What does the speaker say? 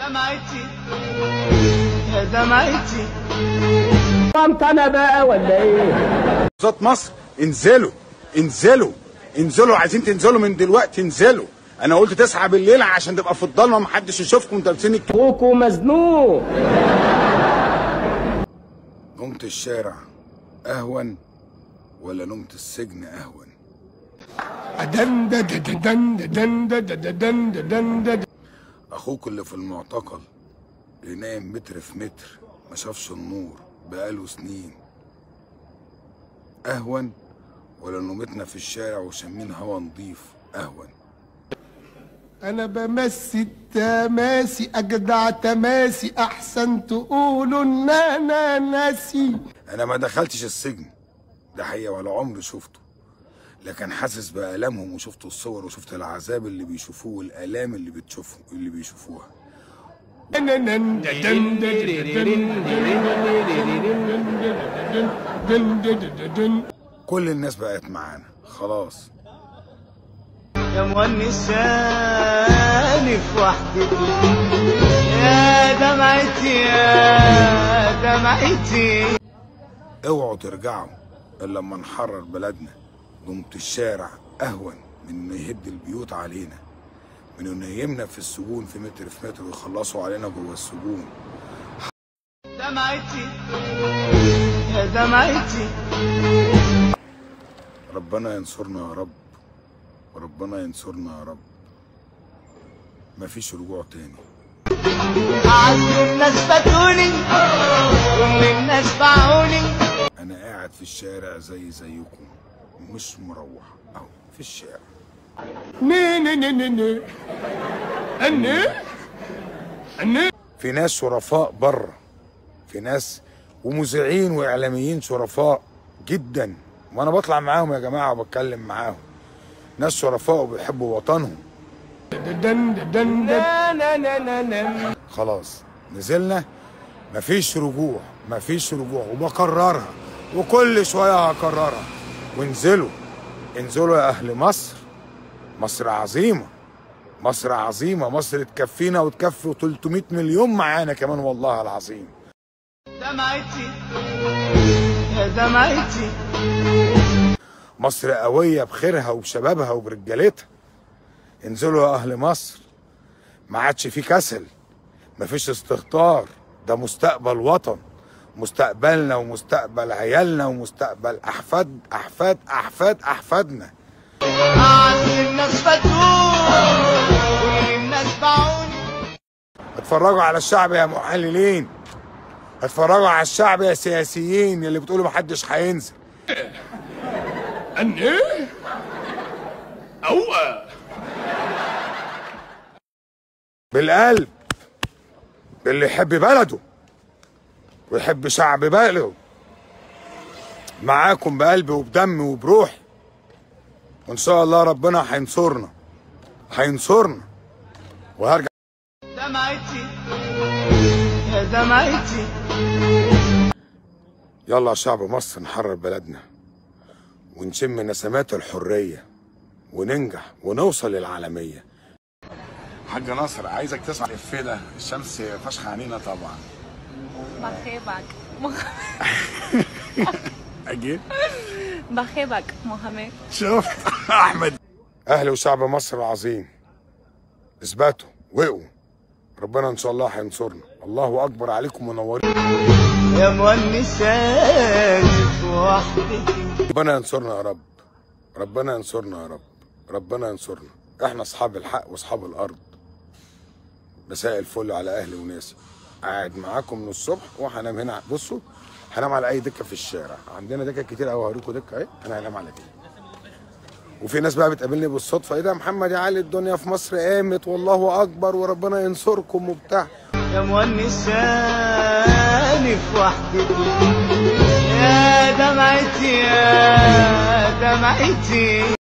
دمعتي يا دمعتي قمت انا بقى ولا ايه محافظات مصر انزلوا انزلوا انزلوا عايزين تنزلوا من دلوقتي انزلوا انا قلت 9 بالليل عشان تبقى في الضلمه محدش يشوفكم انتوا لابسين الك... اخوكوا مزنوق نومة الشارع اهون ولا نومة السجن اهون دن دن دن دن دن دن دن دن اخوك اللي في المعتقل اللي نايم متر في متر ما شافش النور بقاله سنين اهون ولا نومتنا في الشارع وشامين هوا نضيف اهون انا بمسي التماسي اجدع تماسي احسن تقولوا ان انا ناسي انا ما دخلتش السجن ده حقيقة ولا عمري شفته لكن حاسس بآلامهم وشفت الصور وشفت العذاب اللي بيشوفوه والآلام اللي بتشوفوا اللي بيشوفوها دن دن دن دن دن دن كل الناس بقت معانا خلاص يا مونساني في وحدتي يا دمعتي يا دمعتي اوعوا ترجعوا الا لما نحرر بلدنا نومة الشارع اهون من انه يهد البيوت علينا من انه يهمنا في السجون في متر في متر ويخلصوا علينا جوه السجون دمعتي يا دمعتي ربنا ينصرنا يا رب وربنا ينصرنا يا رب مفيش رجوع تاني أعز الناس فاتوني كل الناس باعوني انا قاعد في الشارع زي زيكم مش مروح اهو في الشارع ني ني ني ني ني اني اني في ناس شرفاء بره في ناس ومذيعين واعلاميين شرفاء جدا وانا بطلع معاهم يا جماعه وبتكلم معاهم ناس شرفاء وبيحبوا وطنهم دن دن دن نا نا نا نا خلاص نزلنا مفيش رجوع مفيش رجوع وبكررها وكل شويه هكررها وانزلوا انزلوا يا اهل مصر مصر عظيمه مصر عظيمه مصر تكفينا وتكفي 300 مليون معانا كمان والله العظيم دمعتي يا دمعتي مصر قوية بخيرها وبشبابها وبرجالتها انزلوا يا أهل مصر ما عادش في كسل مفيش استهتار ده مستقبل وطن مستقبلنا ومستقبل عيالنا ومستقبل أحفاد أحفاد أحفاد أحفادنا أعز الناس فاتوني كل الناس باعوني اتفرجوا على الشعب يا محللين اتفرجوا على الشعب يا سياسيين اللي بتقولوا محدش هينزل اني او بالقلب اللي يحب بلده ويحب شعب بلده معاكم بقلبي وبدمي وبروحي وان شاء الله ربنا هينصرنا هينصرنا وهرجع دمعتي يا دمعتي يلا يا شعب مصر نحرر بلدنا ونشم نسمات الحرية وننجح ونوصل للعالمية حاج نصر عايزك تسمع الإفيه ده الشمس فشخ عنينا طبعا بخيبك أجي بخيبك محمد شفت احمد اهل وشعب مصر العظيم اثبتوا وقوا ربنا ان شاء الله هينصرنا الله اكبر عليكم منورين يا مونساني في وحدتي ربنا ينصرنا يا رب ربنا ينصرنا يا رب ربنا ينصرنا احنا اصحاب الحق واصحاب الارض مساء الفل على اهلي وناسي قاعد معاكم من الصبح وهنام هنا بصوا هنام على اي دكه في الشارع عندنا دكه كتير قوي هوريكم دكه اهي انا هنام على دي وفي ناس بقى بتقابلني بالصدفه ايه ده يا محمد يا علي الدنيا في مصر قامت والله اكبر وربنا ينصركم وبتاع يا مونساني في وحدتي يا دمعتي يا دمعتي